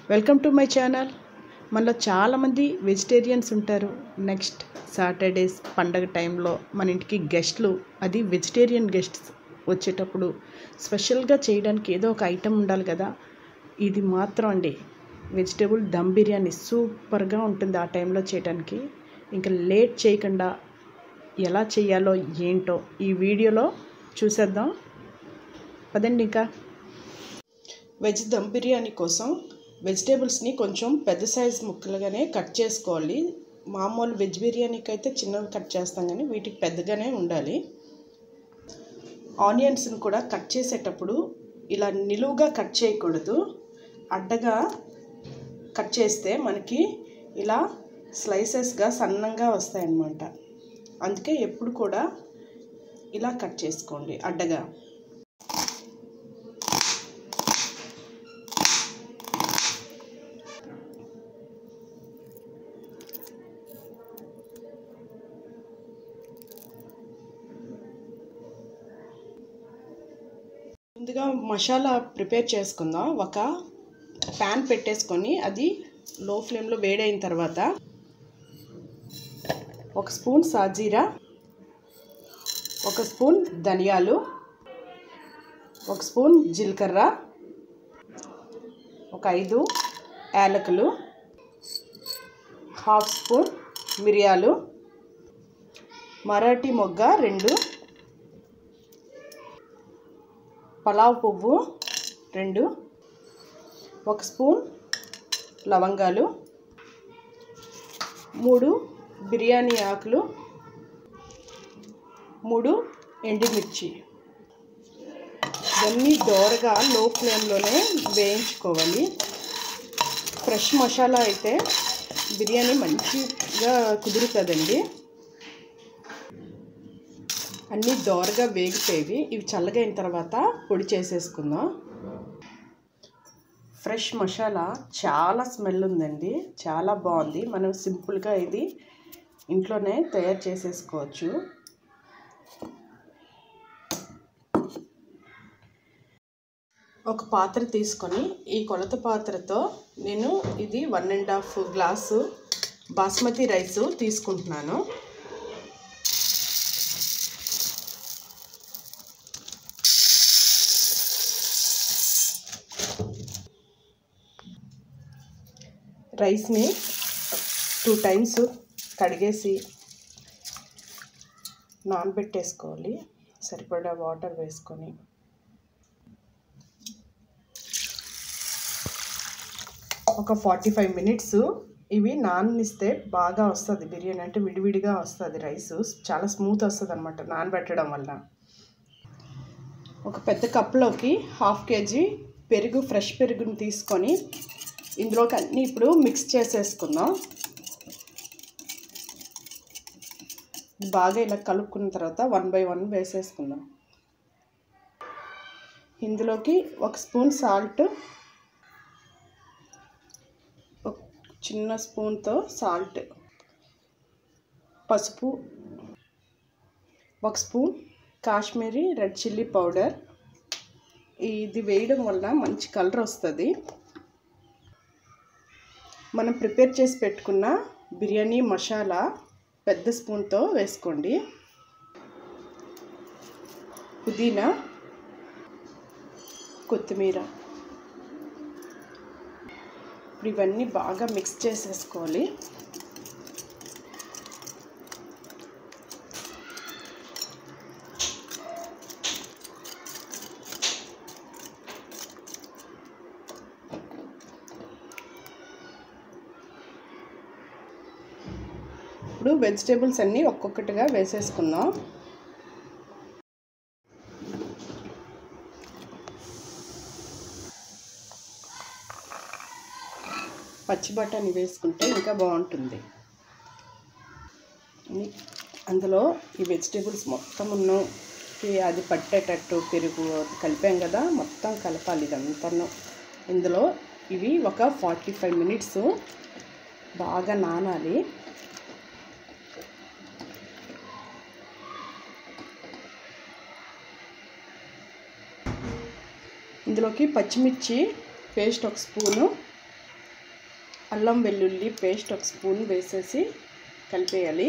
welcome to my channel మనలో చాలామంది vegetarians ఉంటారు నెక్స్ట్ సాటర్డేస్ పండగ టైంలో మన ఇంటికి గెస్ట్లు అది వెజిటేరియన్ గెస్ట్స్ వచ్చేటప్పుడు స్పెషల్గా చేయడానికి ఏదో ఒక ఐటెం ఉండాలి కదా ఇది మాత్రం అండి వెజిటేబుల్ దమ్ బిర్యానీ సూపర్గా ఉంటుంది ఆ టైంలో చేయడానికి ఇంకా లేట్ చేయకుండా ఎలా చేయాలో ఏంటో ఈ వీడియోలో చూసేద్దాం పదండి ఇంకా వెజ్ దమ్ బిర్యానీ కోసం వెజిటేబుల్స్ని కొంచెం పెద్ద సైజ్ ముక్కలుగానే కట్ చేసుకోవాలి మామూలు వెజ్ బిర్యానీకి అయితే చిన్నవి కట్ చేస్తాం కానీ వీటికి పెద్దగానే ఉండాలి ఆనియన్స్ని కూడా కట్ చేసేటప్పుడు ఇలా నిలువుగా కట్ చేయకూడదు అడ్డగా కట్ చేస్తే మనకి ఇలా స్లైసెస్గా సన్నంగా వస్తాయన్నమాట అందుకే ఎప్పుడు కూడా ఇలా కట్ చేసుకోండి అడ్డగా ముందుగా మసాలా ప్రిపేర్ చేసుకుందాం ఒక ప్యాన్ పెట్టేసుకొని అది లో ఫ్లేమ్లో వేడైన తర్వాత ఒక స్పూన్ సాజీరా ఒక స్పూన్ ధనియాలు ఒక స్పూన్ జీలకర్ర ఒక ఐదు యాలకులు హాఫ్ స్పూన్ మిరియాలు మరాఠీ మొగ్గ రెండు పలావ్ పువ్వు రెండు ఒక స్పూన్ లవంగాలు మూడు బిర్యానీ ఆకులు మూడు ఎండుమిర్చి ఇవన్నీ దోరగా లో ఫ్లేమ్లోనే వేయించుకోవాలి ఫ్రెష్ మసాలా అయితే బిర్యానీ మంచిగా కుదురుతుందండి అన్నీ దోరగా వేగిపోయేవి ఇవి చల్లగైన తర్వాత పొడి చేసేసుకుందాం ఫ్రెష్ మసాలా చాలా స్మెల్ ఉందండి చాలా బాగుంది మనం సింపుల్గా ఇది ఇంట్లోనే తయారు చేసేసుకోవచ్చు ఒక పాత్ర తీసుకొని ఈ కొలత పాత్రతో నేను ఇది one and half glass basmati rice తీసుకుంటున్నాను రైస్ని టూ టైమ్స్ కడిగేసి నానబెట్టేసుకోవాలి సరిపడా వాటర్ వేసుకొని ఒక ఫార్టీ ఫైవ్ మినిట్స్ ఇవి నాననిస్తే బాగా వస్తుంది బిర్యానీ అంటే విడివిడిగా వస్తుంది రైస్ చాలా స్మూత్ వస్తుంది అనమాట నానబెట్టడం వల్ల ఒక పెద్ద కప్లోకి హాఫ్ కేజీ పెరుగు ఫ్రెష్ పెరుగుని తీసుకొని ఇందులోకి అన్నీ ఇప్పుడు మిక్స్ చేసేసుకుందాం బాగా ఇలా కలుపుకున్న తర్వాత వన్ బై వన్ వేసేసుకుందాం ఇందులోకి ఒక స్పూన్ సాల్ట్ చిన్న స్పూన్తో సాల్ట్ పసుపు ఒక spoon Kashmiri red chilli powder ఇది వేయడం వల్ల మంచి కలర్ వస్తుంది మనం ప్రిపేర్ చేసి పెట్టుకున్న బిర్యానీ మసాలా పెద్ద స్పూన్తో వేసుకోండి పుదీనా కొత్తిమీర ఇప్పుడు ఇవన్నీ బాగా మిక్స్ చేసేసుకోవాలి ఇప్పుడు వెజిటేబుల్స్ అన్నీ ఒక్కొక్కటిగా వేసేసుకుందాం పచ్చి బఠానీ వేసుకుంటే ఇంకా బాగుంటుంది అందులో ఈ వెజిటేబుల్స్ మొత్తం ఉన్న అది పట్టేటట్టు పెరుగు కలిపాం కదా మొత్తం కలపాలి ఇదంతా ఇందులో ఇవి ఒక ఫార్టీ ఫైవ్ మినిట్స్ బాగా నానాలి ఇందులోకి పచ్చిమిర్చి పేస్ట్ ఒక స్పూను అల్లం వెల్లుల్లి పేస్ట్ ఒక స్పూన్ వేసేసి కలిపేయాలి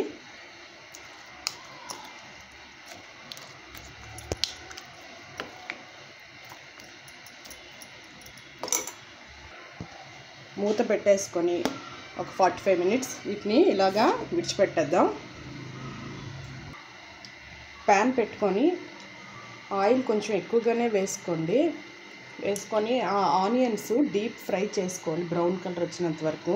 మూత పెట్టేసుకొని ఒక ఫార్టీ ఫైవ్ మినిట్స్ వీటిని ఇలాగా విడిచిపెట్టేద్దాం ప్యాన్ పెట్టుకొని ఆయిల్ కొంచెం ఎక్కువగానే వేసుకోండి వేసుకొని ఆ ఆనియన్స్ డీప్ ఫ్రై చేసుకోండి బ్రౌన్ కలర్ వచ్చినంత వరకు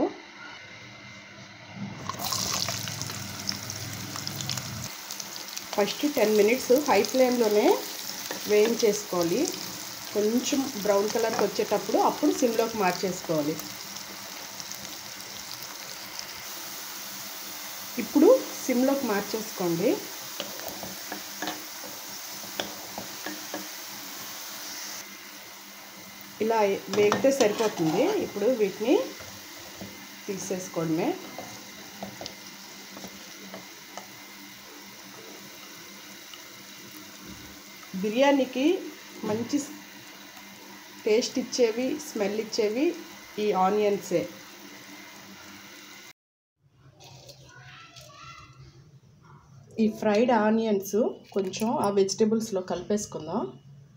ఫస్ట్ టెన్ మినిట్స్ హై ఫ్లేమ్లోనే వేయించేసుకోవాలి కొంచెం బ్రౌన్ కలర్కి వచ్చేటప్పుడు అప్పుడు సిమ్లోకి మార్చేసుకోవాలి ఇప్పుడు సిమ్లోకి మార్చేసుకోండి ఇలా వేగితే సరిపోతుంది ఇప్పుడు వీటిని తీసేసుకోవడమే బిర్యానీకి మంచి టేస్ట్ ఇచ్చేవి స్మెల్ ఇచ్చేవి ఈ ఆనియన్సే ఈ ఫ్రైడ్ ఆనియన్స్ కొంచెం ఆ వెజిటేబుల్స్లో కలిపేసుకుందాం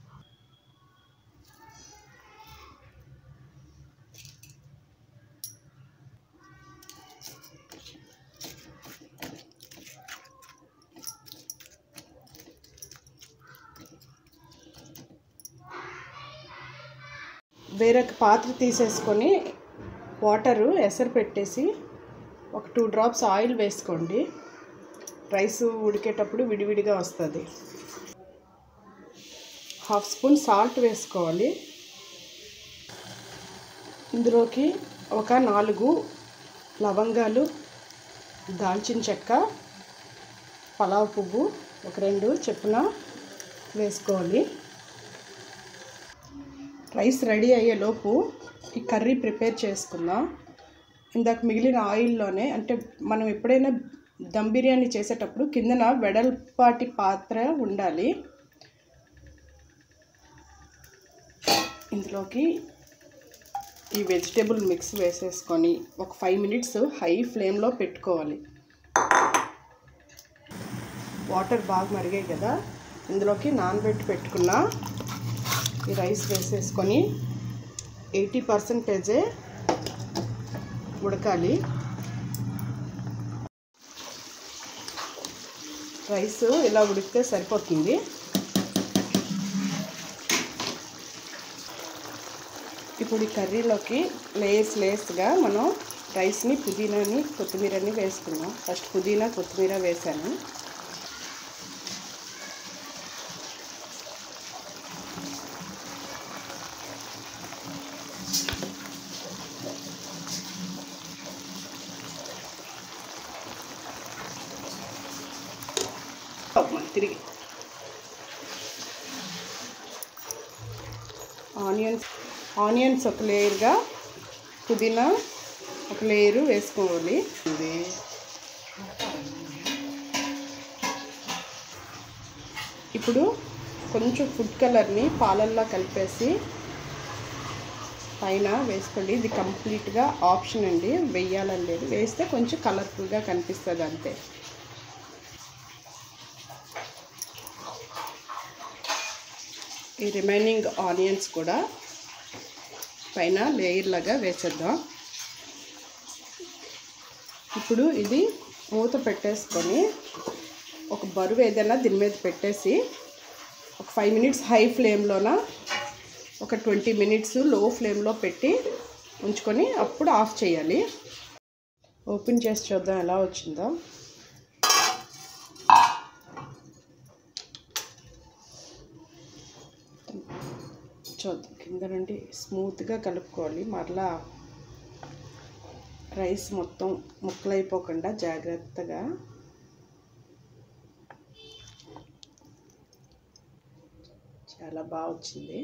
వేరొక పాత్ర తీసేసుకొని వాటరు ఎసరు పెట్టేసి ఒక టూ డ్రాప్స్ ఆయిల్ వేసుకోండి రైస్ ఉడికేటప్పుడు విడివిడిగా వస్తుంది హాఫ్ స్పూన్ సాల్ట్ వేసుకోవాలి ఇందులోకి ఒక నాలుగు లవంగాలు దాల్చిన చెక్క పలావ్ పువ్వు ఒక రెండు చెప్పున వేసుకోవాలి రైస్ రెడీ అయ్యేలోపు ఈ కర్రీ ప్రిపేర్ చేసుకుందాం ఇందాక మిగిలిన ఆయిల్లోనే అంటే మనం ఎప్పుడైనా దమ్ బిర్యానీ చేసేటప్పుడు కిందన వెడల్పాటి పాత్ర ఉండాలి ఇందులోకి ఈ వెజిటేబుల్ మిక్స్ వేసేసుకొని ఒక ఫైవ్ మినిట్స్ హై ఫ్లేమ్లో పెట్టుకోవాలి వాటర్ బాగా మరిగాయి కదా ఇందులోకి నానబెట్టి పెట్టుకున్న ఈ రైస్ వేసేసుకొని ఎయిటీ పర్సెంటేజే ఉడకాలి రైస్ ఇలా ఉడికితే సరిపోతుంది ఇప్పుడు ఈ కర్రీలోకి లేయర్స్ లేయర్స్గా మనం రైస్ని పుదీనాని కొత్తిమీరని వేసుకున్నాం ఫస్ట్ పుదీనా కొత్తిమీర వేసాను తిరిగి ఆనియన్స్ ఆనియన్స్ ఒక లేయర్గా పుదీనా ఒక లేయరు వేసుకోవాలి ఇది ఇప్పుడు కొంచెం ఫుడ్ కలర్ని పాలల్లో కలిపేసి పైన వేసుకోండి ఇది కంప్లీట్గా ఆప్షన్ అండి వెయ్యాలని లేదు వేస్తే కొంచెం కలర్ఫుల్గా కనిపిస్తుంది అంతే ఈ రిమైనింగ్ ఆనియన్స్ కూడా పైన లేయర్ లాగా వేసేద్దాం ఇప్పుడు ఇది మూత పెట్టేసుకొని ఒక బరువు ఏదైనా దీని మీద పెట్టేసి ఒక ఫైవ్ మినిట్స్ హై ఫ్లేమ్లోన ఒక ట్వంటీ మినిట్స్ లో ఫ్లేమ్లో పెట్టి ఉంచుకొని అప్పుడు ఆఫ్ చేయాలి ఓపెన్ చేసి చూద్దాం ఎలా వచ్చిందో చూద్దాం కింద నుండి స్మూత్గా కలుపుకోవాలి మరలా రైస్ మొత్తం ముక్కలైపోకుండా జాగ్రత్తగా చాలా బాగా వచ్చింది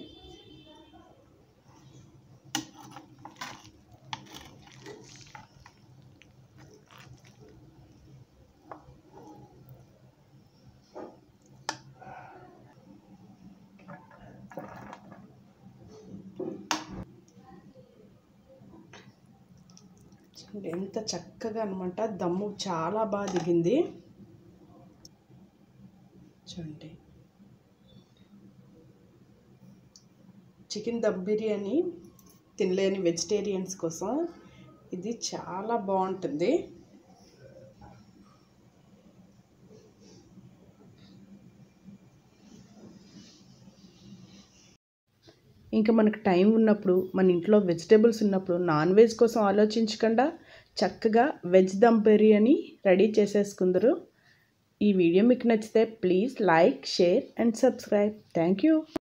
చూడండి ఎంత చక్కగా అనమాట దమ్ము చాలా బాగా దిగింది చూడండి చికెన్ దమ్ బిర్యానీ తినలేని వెజిటేరియన్స్ కోసం ఇది చాలా బాగుంటుంది ఇంకా మనకు టైం ఉన్నప్పుడు మన ఇంట్లో వెజిటేబుల్స్ ఉన్నప్పుడు నాన్ వెజ్ కోసం ఆలోచించకుండా చక్కగా వెజ్ దమ్ బిర్యానీ రెడీ చేసేసుకుందరు ఈ వీడియో మీకు నచ్చితే please like share and subscribe thank you